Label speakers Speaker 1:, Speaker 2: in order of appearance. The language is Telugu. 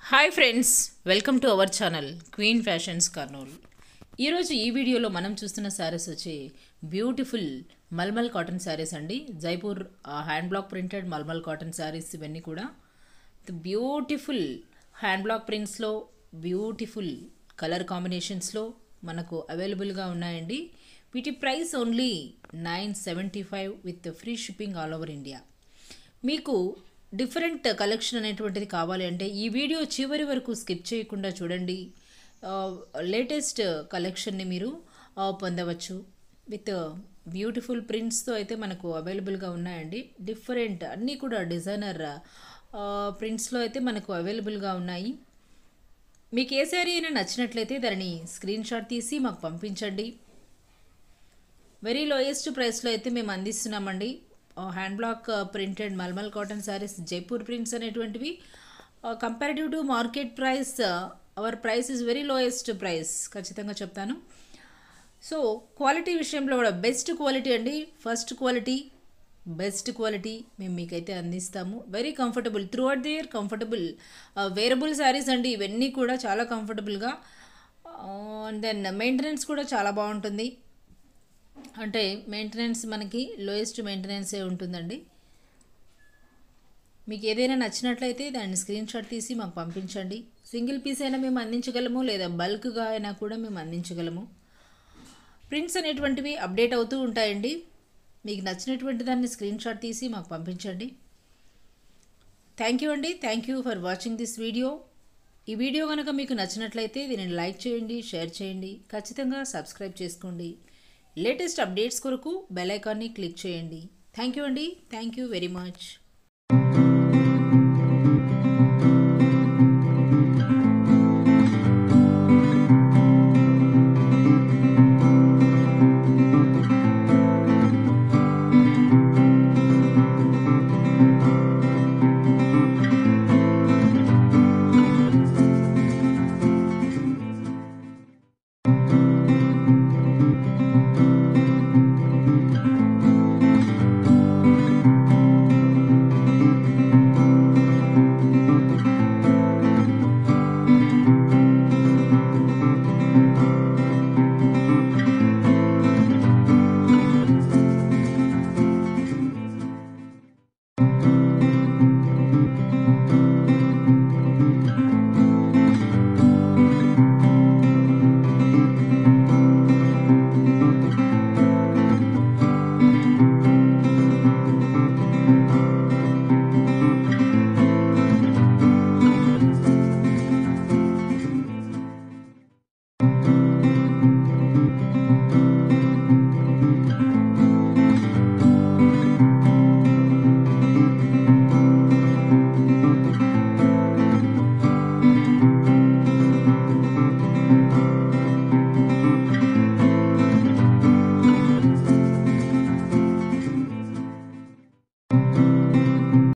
Speaker 1: hi friends welcome to our channel queen fashions Kurnool ఈరోజు ఈ వీడియోలో మనం చూస్తున్న శారీస్ వచ్చి బ్యూటిఫుల్ మల్మల్ కాటన్ శారీస్ అండి Jaipur hand block printed mulmul cotton sarees ఇవన్నీ కూడా బ్యూటిఫుల్ హ్యాండ్ బ్లాక్ ప్రింట్స్లో బ్యూటిఫుల్ కలర్ కాంబినేషన్స్లో మనకు అవైలబుల్గా ఉన్నాయండి వీటి price only nine seventy five with free shipping all over India మీకు డిఫరెంట్ కలెక్షన్ అనేటువంటిది కావాలి అంటే ఈ వీడియో చివరి వరకు స్కిప్ చేయకుండా చూడండి లేటెస్ట్ కలెక్షన్ని మీరు ఆ, పొందవచ్చు విత్ బ్యూటిఫుల్ ప్రింట్స్తో అయితే మనకు అవైలబుల్గా ఉన్నాయండి డిఫరెంట్ అన్నీ కూడా డిజైనర్ ప్రింట్స్లో అయితే మనకు అవైలబుల్గా ఉన్నాయి మీకు ఏ శారీ అయినా నచ్చినట్లయితే దానిని స్క్రీన్ షాట్ తీసి మాకు పంపించండి వెరీ లోయెస్ట్ ప్రైస్లో అయితే మేము అందిస్తున్నామండి hand block printed mulmul cotton sarees Jaipur prints అనేటువంటివి comparative to market price our price is very lowest price ఖచ్చితంగా చెప్తాను సో క్వాలిటీ విషయంలో కూడా బెస్ట్ క్వాలిటీ అండి ఫస్ట్ క్వాలిటీ బెస్ట్ క్వాలిటీ మేము మీకైతే అందిస్తాము very comfortable throughout the year comfortable wearable sarees అండి ఇవన్నీ కూడా చాలా కంఫర్టబుల్గా అండ్ దెన్ మెయింటెనెన్స్ కూడా చాలా బాగుంటుంది అంటే మెయింటెనెన్స్ మనకి లోయెస్ట్ మెయింటెనెన్సే ఉంటుందండి మీకు ఏదైనా నచ్చినట్లయితే దాన్ని స్క్రీన్ షాట్ తీసి మాకు పంపించండి సింగిల్ పీస్ అయినా మేము అందించగలము లేదా బల్క్గా అయినా కూడా మేము అందించగలము ప్రింట్స్ అనేటువంటివి అప్డేట్ అవుతూ ఉంటాయండి మీకు నచ్చినటువంటి దాన్ని స్క్రీన్ షాట్ తీసి మాకు పంపించండి థ్యాంక్ యూ అండి thank you for watching this video ఈ వీడియో కనుక మీకు నచ్చినట్లయితే దీనిని లైక్ చేయండి షేర్ చేయండి ఖచ్చితంగా సబ్స్క్రైబ్ చేసుకోండి లేటెస్ట్ అప్డేట్స్ కొరకు బెల్ ఐకాన్ని క్లిక్ చేయండి థ్యాంక్ యూ అండి థ్యాంక్ యూ వెరీ మచ్